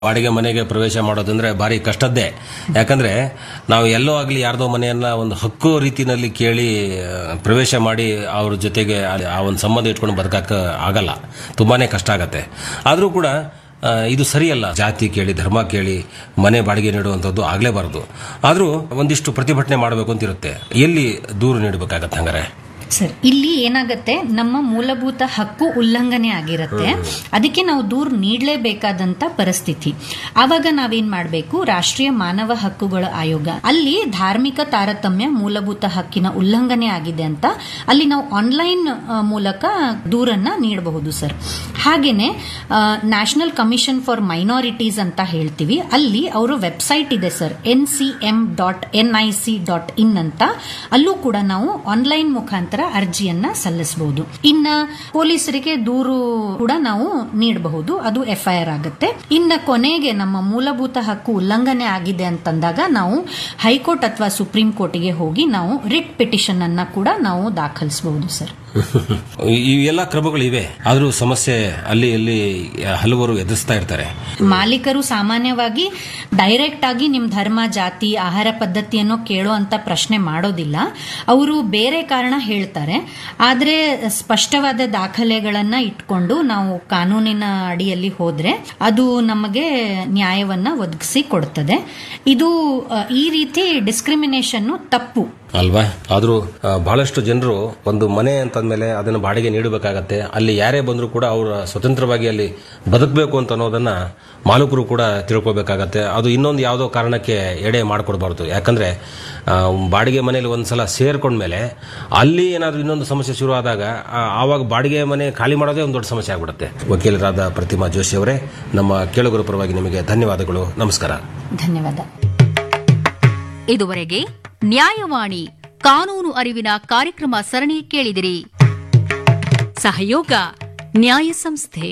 ಬಾಡಿಗೆ ಮನೆಗೆ ಪ್ರವೇಶ ಮಾಡೋದಂದ್ರೆ ಭಾರಿ ಕಷ್ಟದ್ದೇ ಯಾಕಂದ್ರೆ ನಾವು ಎಲ್ಲೋ ಆಗಲಿ ಯಾರ್ದೋ ಮನೆಯನ್ನ ಒಂದು ಹಕ್ಕು ರೀತಿನಲ್ಲಿ ಕೇಳಿ ಆ, ಪ್ರವೇಶ ಮಾಡಿ ಅವ್ರ ಜೊತೆಗೆ ಆ- ಆ ಒಂದು ಸಂಬಂಧ ಇಟ್ಕೊಂಡು ಬದುಕಕ್ಕೆ ಆಗಲ್ಲ ತುಂಬಾನೇ ಕಷ್ಟ ಆಗತ್ತೆ ಆದರೂ ಕೂಡ ಆ, ಇದು ಸರಿಯಲ್ಲ ಜಾತಿ ಕೇಳಿ ಧರ್ಮ ಕೇಳಿ ಮನೆ ಬಾಡಿಗೆ ನೀಡುವಂಥದ್ದು ಆಗಲೇಬಾರದು ಆದರೂ ಒಂದಿಷ್ಟು ಪ್ರತಿಭಟನೆ ಮಾಡಬೇಕು ಅಂತಿರುತ್ತೆ ಎಲ್ಲಿ ದೂರು ನೀಡಬೇಕಾಗತ್ತೆ ಹಂಗಾರೆ ಸರ್ ಇಲ್ಲಿ ಏನಾಗತ್ತೆ ನಮ್ಮ ಮೂಲಭೂತ ಹಕ್ಕು ಉಲ್ಲಂಘನೆ ಆಗಿರುತ್ತೆ ಅದಕ್ಕೆ ನಾವು ದೂರು ನೀಡಲೇಬೇಕಾದಂತ ಪರಿಸ್ಥಿತಿ ಆವಾಗ ನಾವೇನ್ ಮಾಡಬೇಕು ರಾಷ್ಟ್ರೀಯ ಮಾನವ ಹಕ್ಕುಗಳ ಆಯೋಗ ಅಲ್ಲಿ ಧಾರ್ಮಿಕ ತಾರತಮ್ಯ ಮೂಲಭೂತ ಹಕ್ಕಿನ ಉಲ್ಲಂಘನೆ ಆಗಿದೆ ಅಂತ ಅಲ್ಲಿ ನಾವು ಆನ್ಲೈನ್ ಮೂಲಕ ದೂರನ್ನ ನೀಡಬಹುದು ಸರ್ ಹಾಗೇನೆ ನ್ಯಾಷನಲ್ ಕಮಿಷನ್ ಫಾರ್ ಮೈನಾರಿಟೀಸ್ ಅಂತ ಹೇಳ್ತೀವಿ ಅಲ್ಲಿ ಅವರ ವೆಬ್ಸೈಟ್ ಇದೆ sir N C M dot N I C dot in ಅಂತ ಅಲ್ಲೂ ಕೂಡ ನಾವು ಆನ್ಲೈನ್ ಮುಖಾಂತರ ಅರ್ಜಿಯನ್ನ ಸಲ್ಲಿಸಬಹುದು ಇನ್ನ ಪೊಲೀಸರಿಗೆ ದೂರು ಕೂಡ ನಾವು ನೀಡಬಹುದು ಅದು ಎಫ್ಐಆರ್ ಆಗುತ್ತೆ ಇನ್ನ ಕೊನೆಗೆ ನಮ್ಮ ಮೂಲಭೂತ ಹಕ್ಕು ಉಲ್ಲಂಘನೆ ಆಗಿದೆ ಅಂತಂದಾಗ ನಾವು ಹೈಕೋರ್ಟ್ ಅಥವಾ ಸುಪ್ರೀಂ ಕೋರ್ಟ್ಗೆ ಹೋಗಿ ನಾವು ರಿಟ್ ಪಿಟಿಷನ್ ಅನ್ನ ಕೂಡ ನಾವು ದಾಖಲಿಸಬಹುದು ಸರ್ ಈ ಎಲ್ಲ ಕ್ರಮಗಳು ಇವೆ ಆದರೂ ಸಮಸ್ಯೆ ಅಲ್ಲಿ ಇಲ್ಲಿ ಹಲವರು ಎದುರಿಸ್ತಾ ಇರ್ತಾರೆ ಮಾಲೀಕರು ಸಾಮಾನ್ಯವಾಗಿ ಡೈರೆಕ್ಟ್ ಆಗಿ ನಿಮ್ ಧರ್ಮ ಜಾತಿ ಆಹಾರ ಪದ್ಧತಿಯನ್ನು ಕೇಳೋ ಅಂತ ಪ್ರಶ್ನೆ ಮಾಡೋದಿಲ್ಲ ಅವರು ಬೇರೆ ಕಾರಣ ಹೇಳ್ತಾರೆ ಆದ್ರೆ ಸ್ಪಷ್ಟವಾದ ದಾಖಲೆಗಳನ್ನ ಇಟ್ಕೊಂಡು ನಾವು ಕಾನೂನಿನ ಅಡಿಯಲ್ಲಿ ಹೋದ್ರೆ ಅದು ನಮಗೆ ನ್ಯಾಯವನ್ನ ಒದಗಿಸಿ ಕೊಡ್ತದೆ ಇದು ಅ, ಈ ರೀತಿ ಡಿಸ್ಕ್ರಿಮಿನೇಷನ್ ತಪ್ಪು ಅಲ್ವಾ ಆದರೂ ಬಹಳಷ್ಟು ಜನರು ಒಂದು ಮನೆ ಅಂತಂದ್ಮೇಲೆ ಅದನ್ನು ಬಾಡಿಗೆ ನೀಡಬೇಕಾಗತ್ತೆ ಅಲ್ಲಿ ಯಾರೇ ಬಂದರೂ ಕೂಡ ಅವರ ಸ್ವತಂತ್ರವಾಗಿ ಅಲ್ಲಿ ಬದುಕಬೇಕು ಅಂತ ಅನ್ನೋದನ್ನ ಮಾಲೀಕರು ಕೂಡ ತಿಳ್ಕೊಬೇಕಾಗತ್ತೆ ಅದು ಇನ್ನೊಂದು ಯಾವುದೋ ಕಾರಣಕ್ಕೆ ಎಡೆ ಮಾಡಿಕೊಡ್ಬಾರ್ದು ಯಾಕಂದ್ರೆ ಆ, ಬಾಡಿಗೆ ಮನೆಯಲ್ಲಿ ಒಂದ್ಸಲ ಸೇರ್ಕೊಂಡ್ಮೇಲೆ ಅಲ್ಲಿ ಏನಾದರೂ ಇನ್ನೊಂದು ಸಮಸ್ಯೆ ಶುರು ಆದಾಗ ಆ, ಆವಾಗ ಬಾಡಿಗೆ ಮನೆ ಖಾಲಿ ಮಾಡೋದೇ ಒಂದು ದೊಡ್ಡ ಸಮಸ್ಯೆ ಆಗ್ಬಿಡುತ್ತೆ ವಕೀಲರಾದ ಪ್ರತಿಮಾ ಜೋಶಿ ಅವರೇ ನಮ್ಮ ಕೇಳುಗರ ಪರವಾಗಿ ನಿಮಗೆ ಧನ್ಯವಾದಗಳು ನಮಸ್ಕಾರ ಧನ್ಯವಾದ ಇದುವರೆಗೆ ನ್ಯಾಯವಾಣಿ ಕಾನೂನು ಅರಿವಿನ ಕಾರ್ಯಕ್ರಮ ಸರಣಿ ಕೇಳಿದಿರಿ ಸಹಯೋಗ ನ್ಯಾಯ ಸಂಸ್ಥೆ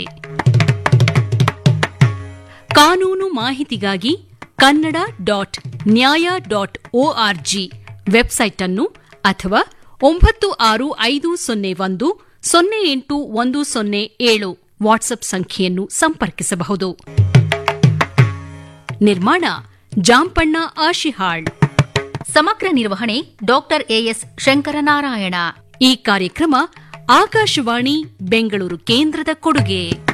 ಕಾನೂನು ಮಾಹಿತಿಗಾಗಿ Kannada dot Nyaya dot ORG website ಅನ್ನು ಅಥವಾ ಒಂಬತ್ತು ಆರು ಐದು ಸೊನ್ನೆ ಒಂದು ಸೊನ್ನೆ ಎಂಟು ಒಂದು ಸೊನ್ನೆ ಏಳು ವಾಟ್ಸ್ಆಪ್ ಸಂಖ್ಯೆಯನ್ನು ಸಂಪರ್ಕಿಸಬಹುದು ನಿರ್ಮಾಣ ಜಾಂಪಣ್ಣ ಆಶಿಹಾಳ್ ಸಮಗ್ರ ನಿರ್ವಹಣೆ ಡಾಕ್ಟರ್ ಎಎಸ್ ಶಂಕರನಾರಾಯಣ ಈ ಕಾರ್ಯಕ್ರಮ ಆಕಾಶವಾಣಿ ಬೆಂಗಳೂರು ಕೇಂದ್ರದ ಕೊಡುಗೆ